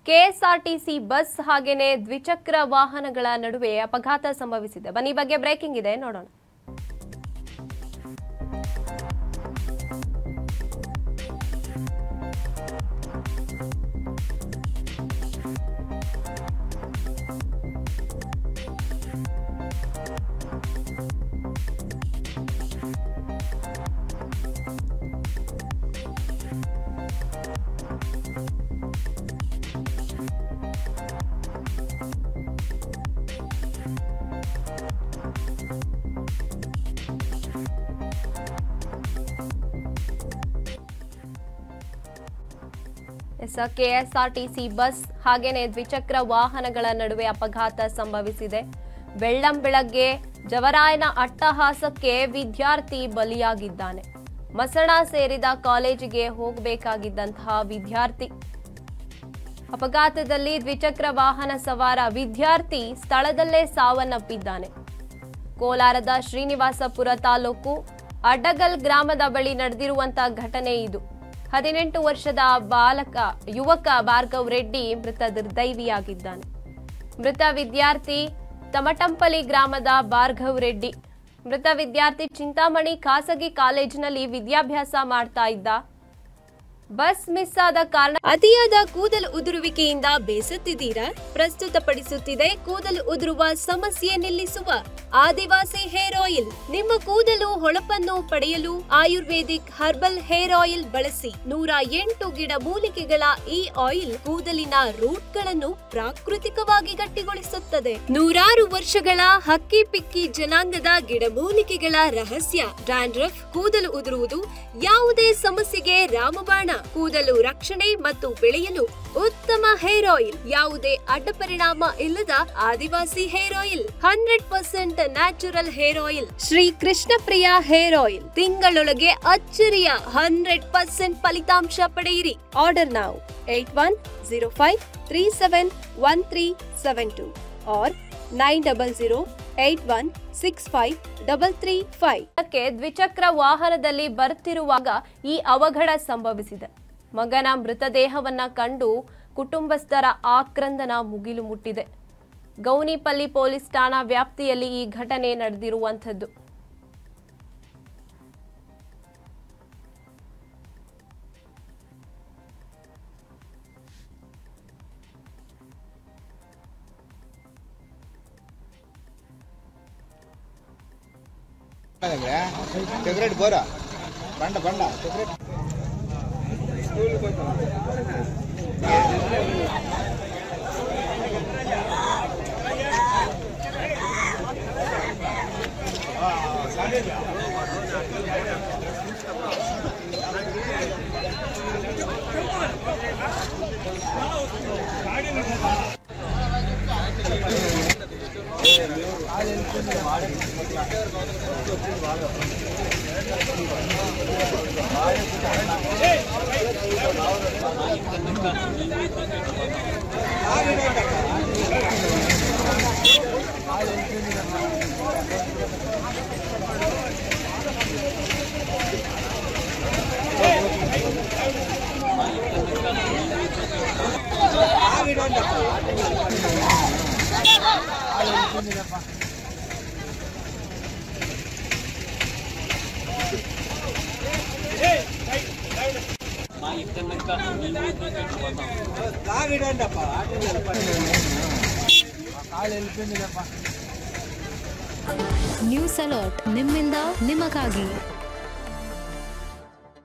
KSRTC bus ಹಾಗೇನೆ ದ್ವಿಚಕ್ರ ವಾಹನಗಳ ನಡುವೆ ಅಪಘಾತ ಸಂಭವಿಸಿದೆ ಬನ್ನಿ ಈ ಬಗ್ಗೆ ಬ್ರೇಕಿಂಗ್ ಇದೆ ನೋಡೋಣ ಎಸ್ ಕೆಎಸ್ಆರ್ಟಿಸಿ ಬಸ್ ಹಾಗೇನೆ ದ್ವಿಚಕ್ರ ವಾಹನಗಳ ನಡುವೆ ಅಪಘಾತ ಸಂಭವಿಸಿದೆ ಬೆಳ್ಳಂ ಬೆಳಗ್ಗೆ ಜವರಾಯನ ಅಟ್ಟಹಾಸಕ್ಕೆ ವಿದ್ಯಾರ್ಥಿ ಬಲಿಯಾಗಿದ್ದಾನೆ ಮಸಣ ಸೇರಿದ ಕಾಲೇಜಿಗೆ ಹೋಗಬೇಕಾಗಿದ್ದಂತಹ ವಿದ್ಯಾರ್ಥಿ ಅಪಘಾತದಲ್ಲಿ ದ್ವಿಚಕ್ರ ವಾಹನ ಸವಾರ ವಿದ್ಯಾರ್ಥಿ ಸ್ಥಳದಲ್ಲೇ ಸಾವನ್ನಪ್ಪಿದ್ದಾನೆ ಕೋಲಾರದ ಶ್ರೀನಿವಾಸಪುರ ತಾಲೂಕು ಅಡ್ಡಗಲ್ ಗ್ರಾಮದ ಬಳಿ ನಡೆದಿರುವಂತಹ ಘಟನೆ ಇದು ಹದಿನೆಂಟು ವರ್ಷದ ಬಾಲಕ ಯುವಕ ಭಾರ್ಗವ್ ರೆಡ್ಡಿ ಮೃತ ದುರ್ದೈವಿಯಾಗಿದ್ದಾನೆ ಮೃತ ವಿದ್ಯಾರ್ಥಿ ತಮಟಂಪಲಿ ಗ್ರಾಮದ ಭಾರ್ಗವ್ ರೆಡ್ಡಿ ಮೃತ ವಿದ್ಯಾರ್ಥಿ ಚಿಂತಾಮಣಿ ಖಾಸಗಿ ಕಾಲೇಜಿನಲ್ಲಿ ವಿದ್ಯಾಭ್ಯಾಸ ಮಾಡ್ತಾ ಇದ್ದ ಬಸ್ ಮಿಸ್ ಆದ ಕಾರಣ ಅತಿಯಾದ ಕೂದಲು ಉದುರುವಿಕೆಯಿಂದ ಬೇಸತ್ತಿದ್ದೀರಾ ಪ್ರಸ್ತುತಪಡಿಸುತ್ತಿದೆ ಕೂದಲು ಉದುರುವ ಸಮಸ್ಯೆ ನಿಲ್ಲಿಸುವ ಆದಿವಾಸಿ ಹೇರ್ ಆಯಿಲ್ ನಿಮ್ಮ ಕೂದಲು ಹೊಳಪನ್ನು ಪಡೆಯಲು ಆಯುರ್ವೇದಿಕ್ ಹರ್ಬಲ್ ಹೇರ್ ಆಯಿಲ್ ಬಳಸಿ ನೂರ ಎಂಟು ಗಿಡ ಮೂಲಿಕೆಗಳ ಈ ಆಯಿಲ್ ಕೂದಲಿನ ರೂಟ್ಗಳನ್ನು ಪ್ರಾಕೃತಿಕವಾಗಿ ಗಟ್ಟಿಗೊಳಿಸುತ್ತದೆ ನೂರಾರು ವರ್ಷಗಳ ಹಕ್ಕಿ ಪಿಕ್ಕಿ ಜನಾಂಗದ ಗಿಡಮೂಲಿಕೆಗಳ ರಹಸ್ಯ ಡ್ಯಾಂಡ್ರಫ್ ಕೂದಲು ಉದುರುವುದು ಯಾವುದೇ ಸಮಸ್ಯೆಗೆ ರಾಮಬಾಣ ಕೂದಲು ರಕ್ಷಣೆ ಮತ್ತು ಬೆಳೆಯಲು ಉತ್ತಮ ಹೇರ್ ಆಯಿಲ್ ಯಾವುದೇ ಅಡ್ಡ ಪರಿಣಾಮ ಇಲ್ಲದ Adivasi hair oil hundred percent natural hair oil Shri Krishna Priya hair oil ತಿಂಗಳೊಳಗೆ ಅಚ್ಚರಿಯ ಹಂಡ್ರೆಡ್ ಪರ್ಸೆಂಟ್ ಫಲಿತಾಂಶ ಪಡೆಯಿರಿ ಆರ್ಡರ್ ನಾವು eight one zero five three seven one three seven two ಆರ್ nine double zero eight one six five double three five ದ್ವಿಚಕ್ರ ವಾಹನದಲ್ಲಿ ಬರ್ತಿರುವಾಗ ಈ ಅವಘಡ ಸಂಭವಿಸಿದೆ ಮಗನ ಮೃತದೇಹವನ್ನ ಕಂಡು ಕುಟುಂಬಸ್ಥರ ಆಕ್ರಂದನ ಮುಗಿಲು ಮುಟ್ಟಿದೆ ಗೌನಿಪಲ್ಲಿ ಪೊಲೀಸ್ ಠಾಣಾ ವ್ಯಾಪ್ತಿಯಲ್ಲಿ ಈ ಘಟನೆ ನಡೆದಿರುವಂಥದ್ದು ಸಿಗರೇಟ್ ಬೋರ ಬಂಡ ಬಂಡ ಸಿಗರೇಟ್ ನ್ಯೂಸ್ ಅಲರ್ಟ್ ನಿಮ್ಮಿಂದ ನಿಮಗಾಗಿ